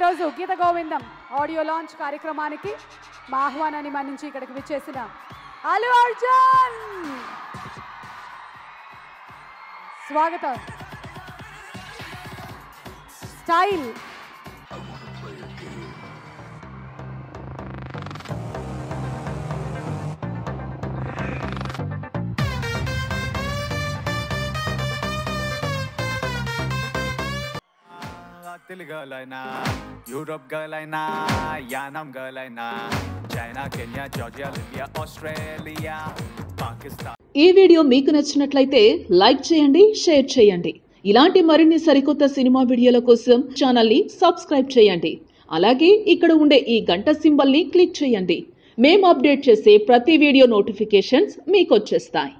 ఈరోజు గీత గోవిందం audio launch కార్యక్రమానికి మా ఆహ్వానాన్ని మన్నించి ఇక్కడికి విచ్చేసిన అల్లు అర్జున్ స్వాగతం స్టైల్ తెలుగు గర్ల్ అయినా యూరోప్ గర్ల్ అయినా యానం గర్ల్ అయినా China Kenya Georgia Libya Australia Pakistan ఈ వీడియో మీకు నచ్చినట్లయితే లైక్ చేయండి షేర్ చేయండి ఇలాంటి మరిన్ని సరికొత్త సినిమా వీడియోల కోసం ఛానల్ని సబ్స్క్రైబ్ చేయండి అలాగే ఇక్కడ ఉండే ఈ గంట సింబల్ని క్లిక్ చేయండి మేము అప్డేట్ చేసే ప్రతి వీడియో నోటిఫికేషన్స్ మీకు వచ్చేస్తాయి